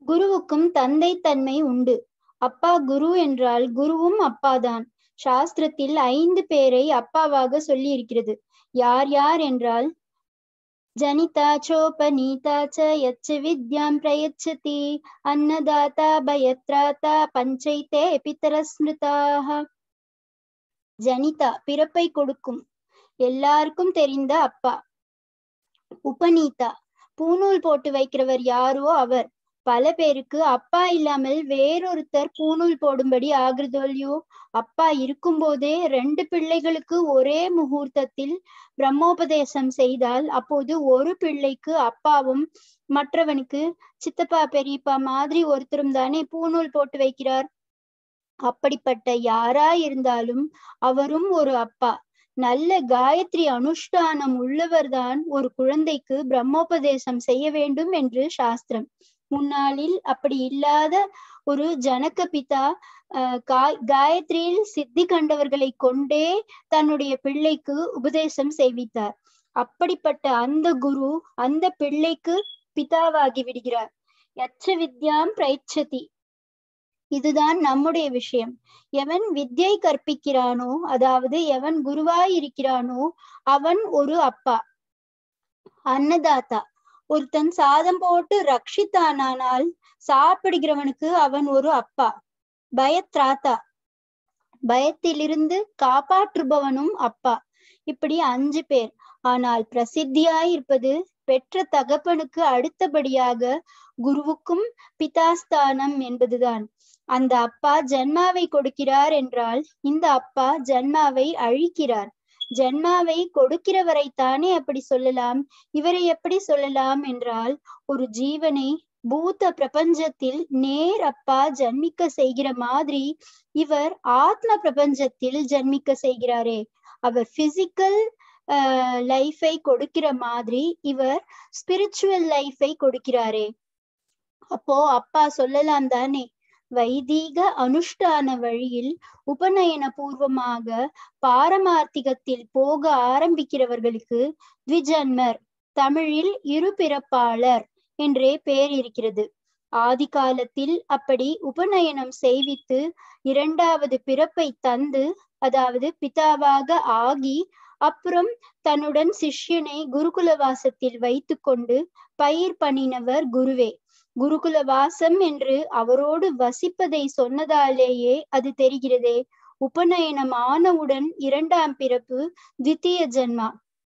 குருவுக்கும் தந்தை தன்மை உண்டு அப்பா குரு என்றால் குருவும் அப்பாதான் சாஸ்திரத்தில் ஐந்து பேரை அப்பாவாக சொல்லி இருக்கிறது யார் யார் என்றால் ஜனிதா சோபநீதா ச யச்ச வித்யாம் பிரயச்சதி அன்னதாதா பயத்ராதா பஞ்சைத்தே பிதரஸ்மிருதாக ஜனிதா பிறப்பை கொடுக்கும் எல்லாருக்கும் தெரிந்த அப்பா உபநீதா பூநூல் போட்டு வைக்கிறவர் யாரோ அவர் பல பேருக்கு அப்பா இல்லாமல் வேறொருத்தர் பூநூல் போடும்படி ஆகுறதோல்லையோ அப்பா இருக்கும்போதே ரெண்டு பிள்ளைகளுக்கு ஒரே முகூர்த்தத்தில் பிரம்மோபதேசம் செய்தால் அப்போது ஒரு பிள்ளைக்கு அப்பாவும் மற்றவனுக்கு சித்தப்பா பெரியப்பா மாதிரி ஒருத்தரும் தானே பூநூல் போட்டு வைக்கிறார் அப்படிப்பட்ட யாரா இருந்தாலும் அவரும் ஒரு அப்பா நல்ல காயத்ரி அனுஷ்டானம் உள்ளவர்தான் ஒரு குழந்தைக்கு பிரம்மோபதேசம் செய்ய வேண்டும் என்று சாஸ்திரம் முன்னாளில் அப்படி இல்லாத ஒரு ஜனக பிதா காயத்ரியில் சித்தி கண்டவர்களை கொண்டே தன்னுடைய பிள்ளைக்கு உபதேசம் செய்வித்தார் அப்படிப்பட்ட அந்த குரு அந்த பிள்ளைக்கு பிதாவாகி விடுகிறார் யச்ச வித்யாம் பிரைச்சதி இதுதான் நம்முடைய விஷயம் எவன் வித்யை கற்பிக்கிறானோ அதாவது எவன் குருவாய் இருக்கிறானோ அவன் ஒரு அப்பா அன்னதாத்தா ஒருத்தன் சாதம் போட்டு ரட்சித்தானால் சாப்பிடுகிறவனுக்கு அவன் ஒரு அப்பா பயத்ராத்தா பயத்திலிருந்து காப்பாற்றுபவனும் அப்பா இப்படி அஞ்சு பேர் ஆனால் பிரசித்தியாயிருப்பது பெற்ற தகப்பனுக்கு அடுத்தபடியாக குருவுக்கும் பிதாஸ்தானம் என்பதுதான் அந்த அப்பா ஜன்மாவை கொடுக்கிறார் என்றால் இந்த அப்பா ஜன்மாவை அழிக்கிறார் ஜன்மாவை கொடுக்கிறவரை தானே அப்படி சொல்லலாம் இவரை எப்படி சொல்லலாம் என்றால் ஒரு ஜீவனை பூத பிரபஞ்சத்தில் நேர் அப்பா ஜன்மிக்க செய்கிற மாதிரி இவர் ஆத்ம பிரபஞ்சத்தில் ஜன்மிக்க செய்கிறாரே அவர் பிசிக்கல் லைஃபை கொடுக்கிற மாதிரி இவர் ஸ்பிரிச்சுவல் லைஃபை கொடுக்கிறாரே அப்போ அப்பா சொல்லலாம் தானே வைதீக அனுஷ்டான வழியில் உபநயன பூர்வமாக பாரமார்த்திகத்தில் போக ஆரம்பிக்கிறவர்களுக்கு த்விஜன்மர் தமிழில் இருபிறப்பாளர் என்றே பெயர் இருக்கிறது ஆதி காலத்தில் அப்படி உபநயனம் செய்வித்து இரண்டாவது பிறப்பை தந்து அதாவது பிதாவாக ஆகி அப்புறம் தன்னுடன் சிஷ்யனை குருகுல வாசத்தில் வைத்து கொண்டு பயிர் பண்ணினவர் குருவே குருகுல வாசம் என்று அவரோடு வசிப்பதை சொன்னதாலேயே அது தெரிகிறதே உபநயனம் ஆனவுடன் இரண்டாம் பிறப்பு தித்திய ஜன்மா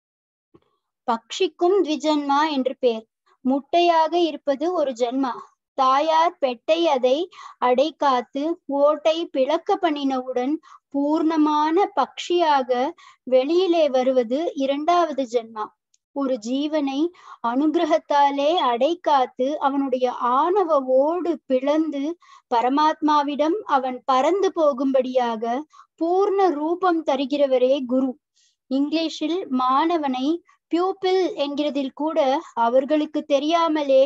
பக்ஷிக்கும் த்விஜன்மா என்று பெயர் முட்டையாக இருப்பது ஒரு ஜன்மா தாயார் பெட்டை அதை அடை காத்து ஓட்டை பிளக்க பண்ணினவுடன் பூர்ணமான பக்ஷியாக வெளியிலே வருவது இரண்டாவது ஜென்மா ஒரு ஜீவனை அனுகிரகத்தாலே அடை காத்து அவனுடைய ஆணவ ஓடு பிளந்து பரமாத்மாவிடம் அவன் பறந்து போகும்படியாக பூர்ண ரூபம் தருகிறவரே குரு இங்கிலீஷில் மாணவனை பியூப்பிள் என்கிறதில் கூட அவர்களுக்கு தெரியாமலே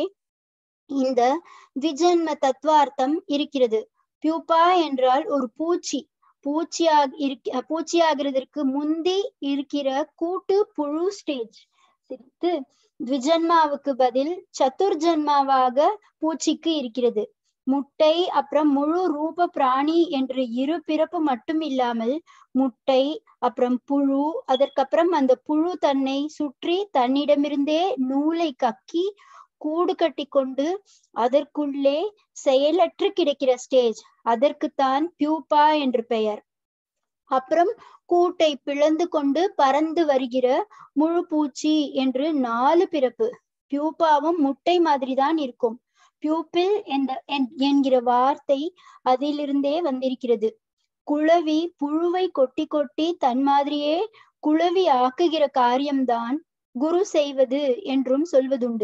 இந்த விஜன்ம தத்துவார்த்தம் இருக்கிறது பியூப்பா என்றால் ஒரு பூச்சி பூச்சியாக இருக்க பூச்சியாகிறதற்கு முந்தி இருக்கிற கூட்டு புழு ஸ்டேஜ் சித்து த்விஜன்மாவுக்கு பதில் சதுர்ஜன்மாவாக பூச்சிக்கு இருக்கிறது முட்டை அப்புறம் முழு ரூப பிராணி என்று இரு பிறப்பு மட்டும் இல்லாமல் முட்டை அப்புறம் புழு அதற்கப்புறம் அந்த புழு தன்னை சுற்றி தன்னிடமிருந்தே நூலை கக்கி கூடு கட்டி கொண்டு அதற்குள்ளே செயலற்று கிடக்கிற ஸ்டேஜ் அதற்குத்தான் பியூப்பா என்று பெயர் அப்புறம் கூட்டை பிளந்து கொண்டு பறந்து வருகிற முழு பூச்சி என்று நாலு பிறப்பு பியூப்பாவும் முட்டை மாதிரி தான் இருக்கும் பியூப்பில் என்கிற வார்த்தை அதிலிருந்தே வந்திருக்கிறது குழவி புழுவை கொட்டி கொட்டி தன் மாதிரியே குழவி ஆக்குகிற காரியம்தான் குரு செய்வது என்றும் சொல்வதுண்டு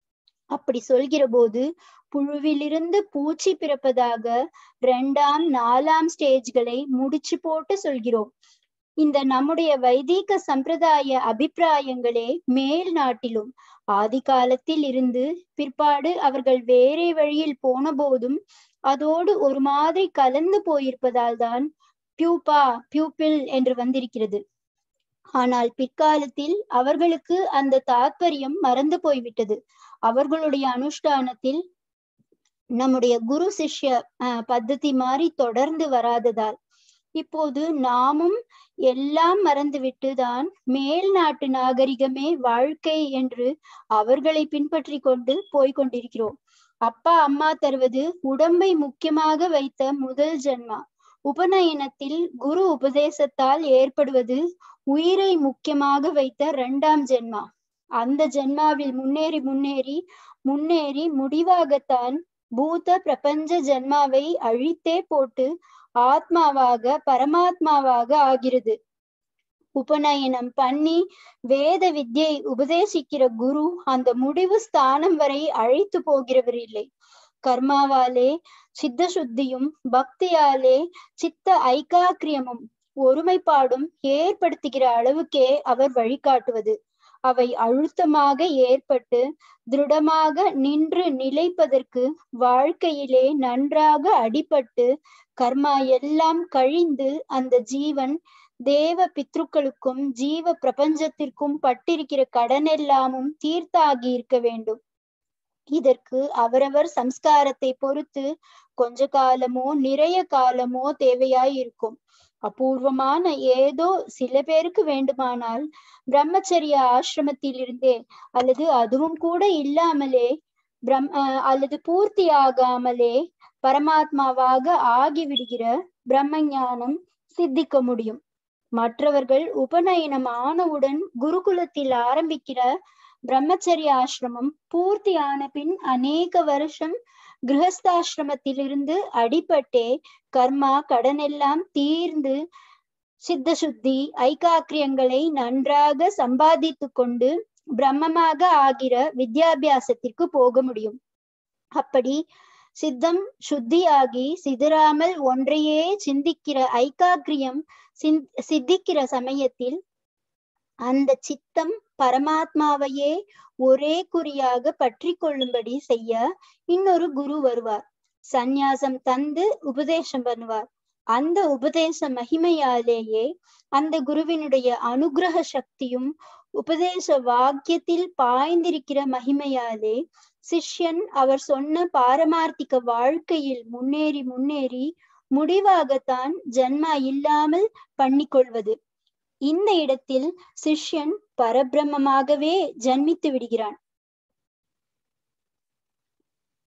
அப்படி சொல்கிற போது புழுவிலிருந்து பூச்சி பிறப்பதாக இரண்டாம் நாலாம் ஸ்டேஜ்களை முடிச்சு போட்டு சொல்கிறோம் இந்த நம்முடைய வைதீக சம்பிரதாய அபிப்பிராயங்களே மேல் நாட்டிலும் ஆதி காலத்தில் இருந்து பிற்பாடு அவர்கள் வேறே வழியில் போன போதும் அதோடு ஒரு மாதிரி கலந்து போயிருப்பதால் தான் பியூப்பா பியூப்பிள் என்று வந்திருக்கிறது ஆனால் பிற்காலத்தில் அவர்களுக்கு அந்த தாத்பரியம் மறந்து போய்விட்டது அவர்களுடைய அனுஷ்டானத்தில் நம்முடைய குரு சிஷ்ய அஹ் பద్ధதி மாதிரி தொடர்ந்து வராததால் இப்போது நாமும் எல்லாம் மறந்துவிட்டு தான் மேல் நாட்டு நாகரிகமே வாழ்க்கை என்று அவர்களை பின்பற்றி கொண்டு போய்கொண்டிருக்கிறோம் அப்பா அம்மா தருவது உடம்பை முக்கியமாக வைத்த முதல் ஜென்மா உபநயனத்தில் குரு உபதேசத்தால் ஏற்படுவது உயிரை முக்கியமாக வைத்த இரண்டாம் ஜென்மா அந்த ஜென்மாவில் முன்னேறி முன்னேறி முன்னேறி முடிவாகத்தான் பூத பிரபஞ்ச ஜென்மாவை அழித்தே போட்டு ஆத்மாவாக பரமாத்மாவாக ஆகிறது உபநயனம் பண்ணி வேத வித்யை உபதேசிக்கிற குரு அந்த முடிவு ஸ்தானம் வரை அழைத்து போகிறவர் இல்லை கர்மாவாலே சித்த சுத்தியும் பக்தியாலே சித்த ஐக்காக்கிரியமும் ஒருமைப்பாடும் ஏற்படுத்துகிற அளவுக்கே அவர் வழிகாட்டுவது அவை அழுத்தமாக ஏற்பட்டு திருடமாக நின்று நிலைப்பதற்கு வாழ்க்கையிலே நன்றாக அடிபட்டு கர்மா எல்லாம் கழிந்து அந்த ஜீவன் தேவ பித்ருக்களுக்கும் ஜீவ பிரபஞ்சத்திற்கும் பட்டிருக்கிற கடன் எல்லாமும் தீர்த்தாகி இருக்க வேண்டும் இதற்கு அவரவர் சம்ஸ்காரத்தை பொறுத்து கொஞ்ச காலமோ நிறைய காலமோ தேவையாய் இருக்கும் அபூர்வமான ஏதோ சில பேருக்கு வேண்டுமானால் பிரம்மச்சரிய ஆசிரமத்தில் இருந்தே அல்லது அதுவும் கூட இல்லாமலே பிரம் அல்லது பூர்த்தி ஆகாமலே பரமாத்மாவாக ஆகிவிடுகிற பிரம்ம ஞானம் சித்திக்க முடியும் மற்றவர்கள் உபநயனம் ஆனவுடன் குருகுலத்தில் ஆரம்பிக்கிற பிரம்மச்சரிய ஆசிரமம் பூர்த்தி ஆன பின் அநேக வருஷம் கிரகஸ்தாசிரமத்திலிருந்து அடிபட்டே கர்மா கடனெல்லாம் தீர்ந்து சித்த சுத்தி ஐகாக்கிரியங்களை நன்றாக சம்பாதித்து கொண்டு பிரம்மமாக ஆகிற வித்யாபியாசத்திற்கு போக முடியும் அப்படி சித்தம் சுத்தியாகி சிதறாமல் ஒன்றையே சிந்திக்கிற ஐகாக்கிரியம் சித்திக்கிற சமயத்தில் அந்த சித்தம் பரமாத்மாவையே ஒரே குறியாக பற்றி கொள்ளும்படி செய்ய இன்னொரு குரு வருவார் சந்நியாசம் தந்து உபதேசம் பண்ணுவார் அந்த உபதேச மகிமையாலேயே அந்த குருவினுடைய அனுகிரக சக்தியும் உபதேச வாக்கியத்தில் பாய்ந்திருக்கிற மகிமையாலே சிஷ்யன் அவர் சொன்ன பாரமார்த்திக வாழ்க்கையில் முன்னேறி முன்னேறி முடிவாகத்தான் ஜன்மா இல்லாமல் பண்ணிக்கொள்வது இந்த இடத்தில் சிஷ்யன் பரபிரம்மமாகவே ஜன்மித்து விடுகிறான்